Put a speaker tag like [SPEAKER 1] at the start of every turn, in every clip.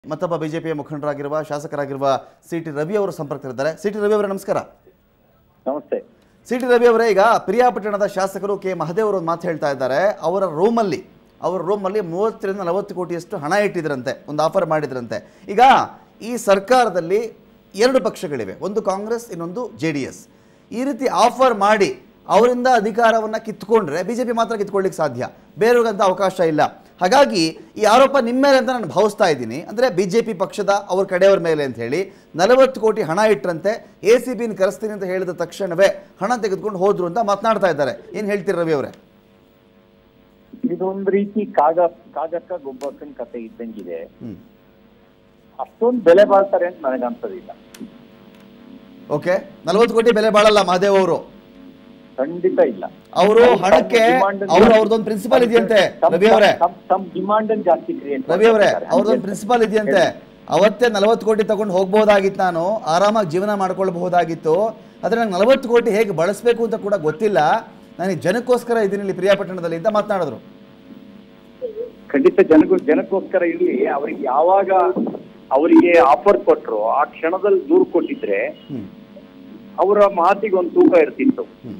[SPEAKER 1] ಮತ್ತೊಬ್ಬ ಬಿಜೆಪಿಯ ಮುಖಂಡರಾಗಿರುವ ಶಾಸಕರಾಗಿರುವ ಸಿ ಟಿ ರವಿ ಅವರು ಸಂಪರ್ಕದಲ್ಲಿದ್ದಾರೆ ಸಿ ಟಿ ರವಿ ಅವರೇ ನಮಸ್ಕಾರ
[SPEAKER 2] ನಮಸ್ತೆ
[SPEAKER 1] ಸಿ ಟಿ ರವಿ ಅವರೇ ಈಗ ಪ್ರಿಯಾಪಟ್ಟಣದ ಶಾಸಕರು ಕೆ ಮಹದೇವ್ ಅವರು ಒಂದು ಮಾತು ಹೇಳ್ತಾ ಇದ್ದಾರೆ ಅವರ ರೂಮಲ್ಲಿ ಅವರ ರೂಮಲ್ಲಿ ಮೂವತ್ತರಿಂದ ನಲವತ್ತು ಕೋಟಿಯಷ್ಟು ಹಣ ಇಟ್ಟಿದ್ರಂತೆ ಒಂದು ಆಫರ್ ಮಾಡಿದ್ರಂತೆ ಈಗ ಈ ಸರ್ಕಾರದಲ್ಲಿ ಎರಡು ಪಕ್ಷಗಳಿವೆ ಒಂದು ಕಾಂಗ್ರೆಸ್ ಇನ್ನೊಂದು ಜೆ ಡಿ ಎಸ್ ಈ ರೀತಿ ಆಫರ್ ಮಾಡಿ ಅವರಿಂದ ಅಧಿಕಾರವನ್ನು ಕಿತ್ಕೊಂಡ್ರೆ ಬಿ ಜೆ ಪಿ ಮಾತ್ರ ಕಿತ್ಕೊಳ್ಳಿಕ್ಕೆ ಸಾಧ್ಯ ಬೇರೆಯವ್ರಿಗಂತ ಅವಕಾಶ ಇಲ್ಲ ಹಾಗಾಗಿ ಈ ಆರೋಪ ನಿಮ್ಮ ಮೇಲೆ ಅಂತ ನಾನು ಭಾವಿಸ್ತಾ ಇದ್ದೀನಿ ಅಂದರೆ ಬಿ ಜೆ ಪಿ ಪಕ್ಷದ ಅವ್ರ ಕಡೆಯವ್ರ ಮೇಲೆ ಅಂತ ಹೇಳಿ ನಲವತ್ತು ಕೋಟಿ ಹಣ ಇಟ್ಟರಂತೆ ಎ ಸಿ ಬಿನ ಕರೆಸ್ತೀನಿ ಅಂತ ಹೇಳಿದ ತಕ್ಷಣವೇ ಹಣ ತೆಗೆದುಕೊಂಡು ಹೋದ್ರು ಅಂತ ಮಾತನಾಡ್ತಾ ಇದ್ದಾರೆ ಏನು ಹೇಳ್ತೀರಿ ರವಿ ಅವರೇ
[SPEAKER 2] ಇದೊಂದು ರೀತಿ ಕಾಗ ಕಾಗಕ್ಕ ಗೊಬ್ಬಕ್ಕನ್ ಕತೆ ಇದ್ದಂಗಿದೆ
[SPEAKER 1] ಹ್ಞೂ
[SPEAKER 2] ಅಷ್ಟೊಂದು ಬೆಲೆ ಬಾಳ್ತಾರೆ ಅಂತ ನನಗೆ ಅನ್ಸೋದಿಲ್ಲ
[SPEAKER 1] ಓಕೆ ನಲವತ್ತು ಕೋಟಿ ಬೆಲೆ ಬಾಳಲ್ಲ ಮಹದೇವ್ ಅವರು
[SPEAKER 2] ಖಂಡಿತ ಇಲ್ಲ
[SPEAKER 1] ಅವರು ಹಣಕ್ಕೆ ಅವ್ರು ಅವ್ರದ್ದೊಂದು ಪ್ರಿನ್ಸಿಪಲ್ ಇದೆಯಂತೆ ರವಿ ಅವರೇ
[SPEAKER 2] ತಮ್ಮ ಡಿಮಾಂಡ್ ಜಾಸ್ತಿ ಕ್ರಿಯೇಟ್
[SPEAKER 1] ರವಿ ಅವರೇ ಅವ್ರದ್ದೊಂದು ಪ್ರಿನ್ಸಿಪಾಲ್ ಇದೆಯಂತೆ ಅವತ್ತೇ ನಲವತ್ತು ಕೋಟಿ ತಗೊಂಡು ಹೋಗ್ಬೋದಾಗಿತ್ತು ನಾನು ಆರಾಮಾಗಿ ಜೀವನ ಮಾಡ್ಕೊಳ್ಬಹುದಾಗಿತ್ತು ಆದರೆ ನಂಗೆ ನಲವತ್ತು ಕೋಟಿ ಹೇಗೆ ಬಳಸಬೇಕು ಅಂತ ಕೂಡ ಗೊತ್ತಿಲ್ಲ ನಾನು ಈ ಜನಕ್ಕೋಸ್ಕರ ಇದ್ದೀನಿ ಇಲ್ಲಿ ಪ್ರಿಯಾಪಟ್ಟಣದಲ್ಲಿ ಅಂತ ಮಾತನಾಡಿದ್ರು
[SPEAKER 2] ಖಂಡಿತ ಜನಕ್ಕೂ ಜನಕ್ಕೋಸ್ಕರ ಇರ್ಲಿ ಅವ್ರಿಗೆ ಯಾವಾಗ ಅವರಿಗೆ ಆಫರ್ ಕೊಟ್ರು ಆ ಕ್ಷಣದಲ್ಲಿ ದೂರು ಕೊಟ್ಟಿದ್ರೆ
[SPEAKER 1] ಹ್ಞೂ
[SPEAKER 2] ಅವರ ಮಾತಿಗೆ ಒಂದು ತೂಕ ಇರ್ತಿತ್ತು
[SPEAKER 1] ಹ್ಞೂ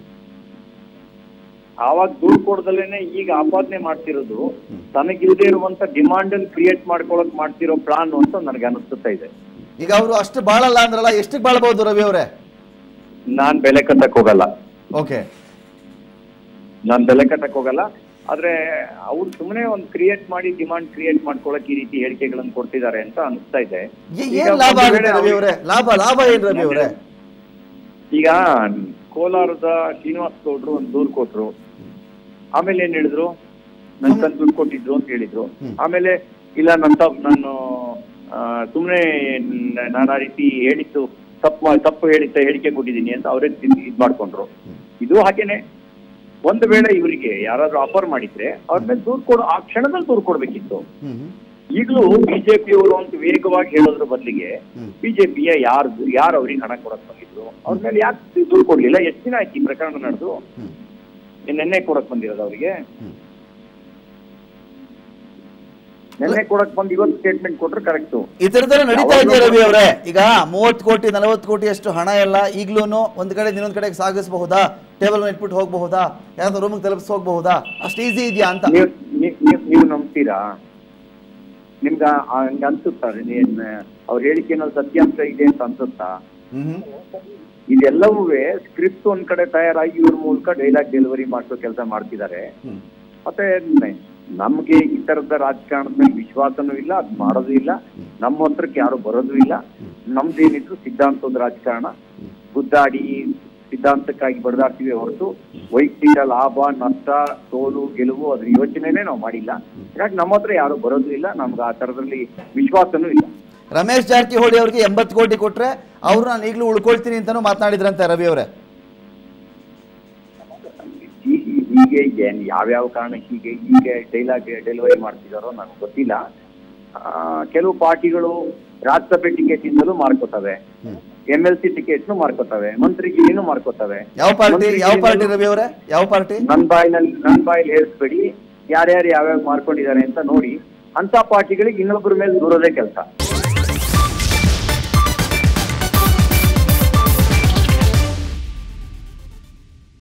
[SPEAKER 2] ಆವಾಗ ದೂರು ಕೊಡದಲೇನೆ ಈಗ ಆಪಾದನೆ ಮಾಡ್ತಿರೋದು ತನಗಿಲ್ಲದೆ ಇರುವಂತ ಡಿಮಾಂಡ್ ಅನ್ನು ಕ್ರಿಯೇಟ್ ಮಾಡ್ಕೊಳಕ್ ಮಾಡ್ತಿರೋ ಪ್ಲಾನ್ ಅಂತ ನನಗೆ ಅನಿಸ್ತಾ ಇದೆ
[SPEAKER 1] ಈಗ ಅವರು ಅಷ್ಟು ಬಾಳಲ್ಲ ಅಂದ್ರಲ್ಲ ಎಷ್ಟಕ್ಕೆ ಬಾಳ್ಬೋದು ರವಿ ಅವರೇ
[SPEAKER 2] ನಾನ್ ಬೆಲೆ ಕಟ್ಟಕ್ ಹೋಗಲ್ಲ
[SPEAKER 1] ಓಕೆ
[SPEAKER 2] ನಾನ್ ಬೆಲೆ ಕಟ್ಟಕ್ ಹೋಗಲ್ಲ ಆದ್ರೆ ಅವ್ರು ಸುಮ್ಮನೆ ಒಂದು ಕ್ರಿಯೇಟ್ ಮಾಡಿ ಡಿಮಾಂಡ್ ಕ್ರಿಯೇಟ್ ಮಾಡ್ಕೊಳಕ್ ಈ ರೀತಿ ಹೇಳಿಕೆಗಳನ್ನು ಕೊಡ್ತಿದ್ದಾರೆ ಅಂತ ಅನಿಸ್ತಾ ಇದೆ ಈಗ
[SPEAKER 1] ಏನು ಲಾಭ
[SPEAKER 2] ಒಂದು
[SPEAKER 1] ಆಗುತ್ತೆ
[SPEAKER 2] ವೇಳೆ
[SPEAKER 1] ರವಿ ಅವರೇ ಲಾಭ ಲಾಭ ಏನು ರವಿ ಅವರೇ
[SPEAKER 2] ಈಗ ಕೋಲಾರದ ಶ್ರೀನಿವಾಸ್ ಗೌಡ್ರು ಒಂದು ದೂರು ಕೊಟ್ರು ಆಮೇಲೆ ಏನ್ ಹೇಳಿದ್ರು ನನ್ ತಂದು ದುಡ್ಡು ಕೊಟ್ಟಿದ್ರು ಅಂತ ಹೇಳಿದ್ರು
[SPEAKER 1] ಹ್ಮ್.
[SPEAKER 2] ಆಮೇಲೆ ಇಲ್ಲ ನನ್ ತಪ್ಪು ನಾನು ಸುಮ್ಮನೆ ನಾನು ಆ ರೀತಿ ಹೇಳಿದ್ದು ತಪ್ಪು ಮಾ- ತಪ್ಪು ಹೇಳಿದ್ದ ಹೇಳಿಕೆ ಕೊಟ್ಟಿದ್ದೀನಿ ಅಂತ ಅವರೇ ಇದ್ ಮಾಡ್ಕೊಂಡ್ರು ಇದು ಹಾಗೇನೆ ಒಂದು ವೇಳೆ ಇವರಿಗೆ ಯಾರಾದ್ರೂ ಆಫರ್ ಮಾಡಿದ್ರೆ ಅವ್ರ ಮೇಲೆ ದೂರು ಕೊಡು ಆ ಕ್ಷಣದಲ್ಲಿ ದೂರು ಕೊಡ್ಬೇಕಿತ್ತು
[SPEAKER 1] ಹ್ಞೂ ಹ್ಞೂ
[SPEAKER 2] ಈಗಲೂ ಬಿಜೆಪಿಯವರು ಅಂತ ವೇಗವಾಗಿ ಹೇಳೋದ್ರ ಬದಲಿಗೆ
[SPEAKER 1] ಹ್ಮ್.
[SPEAKER 2] ಬಿಜೆಪಿಯ ಯಾರು ಯಾರು ಅವ್ರಿಗೆ ಹಣ ಕೊಡಕ್ ಬಂದಿದ್ರು ಅವ್ರ ಮೇಲೆ ಯಾಕೆ ದೂರು ಕೊಡ್ಲಿಲ್ಲ ಎಷ್ಟು ದಿನ ಆಯ್ತು ಈ ಪ್ರಕರಣ ನಡೆದು
[SPEAKER 1] ಹ್ಞೂ
[SPEAKER 2] ನಿನ್ನೆ ಕೊಡಕ್ ಬಂದಿರೋದು ಅವರಿಗೆ
[SPEAKER 1] ಹ್ಞೂ
[SPEAKER 2] ನಿನ್ನೆ ಕೊಡಕ್ ಬಂದು ಇವತ್ತು ಸ್ಟೇಟ್ಮೆಂಟ್ ಕೊಟ್ರೆ ಕರೆಕ್ಟ್
[SPEAKER 1] ಈ ಥರದ್ದೆಲ್ಲ ನಡೀತಾ ಇದೆಯಾ ರವಿ ಅವರೇ ಈಗ ಮೂವತ್ತು ಕೋಟಿ ನಲವತ್ತು ಕೋಟಿ ಅಷ್ಟು ಹಣ ಎಲ್ಲ ಈಗ್ಲೂ ಒಂದು ಕಡೆ ಇನ್ನೊಂದು ಕಡೆಗೆ ಸಾಗಿಸಬಹುದಾ ಟೇಬಲ್ ಇಟ್ಬಿಟ್ಟು ಹೋಗಬಹುದಾ ಯಾವ್ದೋ ರೂಮಿಗೆ ತಲುಪಿಸಿ ಹೋಗಬಹುದಾ ಅಷ್ಟು ಈಸಿ ಇದೆಯಾ ಅಂತ
[SPEAKER 2] ನೀವು ನೀವು ನೀವು ನಂಬ್ತೀರಾ ನಿಮ್ಗ ಹಂಗ ಅನ್ಸುತ್ತಾ ನೀನ್ ಅವ್ರ ಹೇಳಿಕೆನಲ್ಲಿ ಸತ್ಯಾಂಶ ಇದೆ ಅಂತ ಅನ್ಸುತ್ತಾ
[SPEAKER 1] ಹ್ಮ್
[SPEAKER 2] ಇದೆಲ್ಲವೂ ಸ್ಕ್ರಿಪ್ಟ್ ಒಂದ್ ಕಡೆ ತಯಾರಾಗಿ ಇವ್ರ ಮೂಲಕ ಡೈಲಾಗ್ ಡೆಲಿವರಿ ಮಾಡಿಸೋ ಕೆಲಸ ಮಾಡ್ತಿದ್ದಾರೆ
[SPEAKER 1] ಹ್ಮ್
[SPEAKER 2] ಮತ್ತೆ ನ- ನಮ್ಗೆ ಈ ತರದ ರಾಜಕಾರಣದ ಮೇಲೆ ವಿಶ್ವಾಸನೂ ಇಲ್ಲ ಅದ್ ಮಾಡೋದು ಇಲ್ಲ ನಮ್ಮ ಹತ್ರಕ್ಕೆ ಯಾರು ಬರೋದು ಇಲ್ಲ ನಮ್ದೇನಿದ್ರು ಸಿದ್ಧಾಂತದ ರಾಜಕಾರಣ ಗುದ್ದಾಡಿ ಸಿದ್ಧಾಂತಕ್ಕಾಗಿ ಬಡದಾಡ್ತೀವಿ ಹೊರತು ವೈಯಕ್ತಿಕ ಲಾಭ ನಷ್ಟ ಸೋಲು ಗೆಲುವು ಅದ್ರ ಯೋಚನೆನೇ ನಾವು ಮಾಡಿಲ್ಲ ಹಾಗಾಗಿ ನಮ್ಮ ಹತ್ರ ಯಾರು ಬರೋದು ಇಲ್ಲ ನಮ್ಗೆ ಆ ತರದಲ್ಲಿ ವಿಶ್ವಾಸನೂ ಇಲ್ಲ
[SPEAKER 1] ರಮೇಶ್ ಜಾರಕಿಹೊಳಿ ಅವ್ರಿಗೆ ಎಂಬತ್ತು ಕೋಟಿ ಕೊಟ್ರೆ ಅವ್ರು ನಾನು ಈಗಲೂ ಉಳ್ಕೊಳ್ತೀನಿ ಅಂತಾನು ಮಾತನಾಡಿದ್ರಂತೆ ರವಿ ಅವರೇ
[SPEAKER 2] ಈ- ಈ- ಹೀಗೆ ಏನ್ ಯಾವ್ಯಾವ ಕಾರಣಕ್ಕೆ ಹೀಗೆ ಹೀಗೆ ಡೈಲಾಗ್ ಡೆಲಿವರಿ ಮಾಡ್ತಿದಾರೋ ನನಗೆ ಗೊತ್ತಿಲ್ಲ ಆ, ಕೆಲವು ಪಾರ್ಟಿಗಳು ರಾಜ್ಯಸಭೆ ಟಿಕೆಟ್ ಇಂದಲೂ ಮಾರ್ಕೋತವೆ ಎಂ ಎಲ್ ಸಿ ಟಿಕೆಟ್ನು ಮಾರ್ಕೋತವೆ ಮಂತ್ರಿಗಿರಿನೂ ಮಾರ್ಕೋತವೆ
[SPEAKER 1] ಯಾವ ಪಾರ್ಟಿ ಯಾವ ಪಾರ್ಟಿ
[SPEAKER 2] ಮಂತ್ರಿಗಿರಿನೂ
[SPEAKER 1] ರವಿ ಅವರೇ ಯಾವ ಪಾರ್ಟಿ
[SPEAKER 2] ನನ್ ಬಾಯಿನಲ್ಲಿ ನನ್ ಬಾಯಲ್ಲಿ ಹೇಳ್ಸ್ಬೇಡಿ ಯಾರ್ಯಾರು ಯಾವ್ಯಾವ ಮಾರ್ಕೊಂಡಿದ್ದಾರೆ ಅಂತ ನೋಡಿ ಅಂತ ಪಾರ್ಟಿಗಳಿಗೆ ಇನ್ನೊಬ್ಬರ ಮೇಲೆ ದೂರೋದೇ ಕೆಲಸ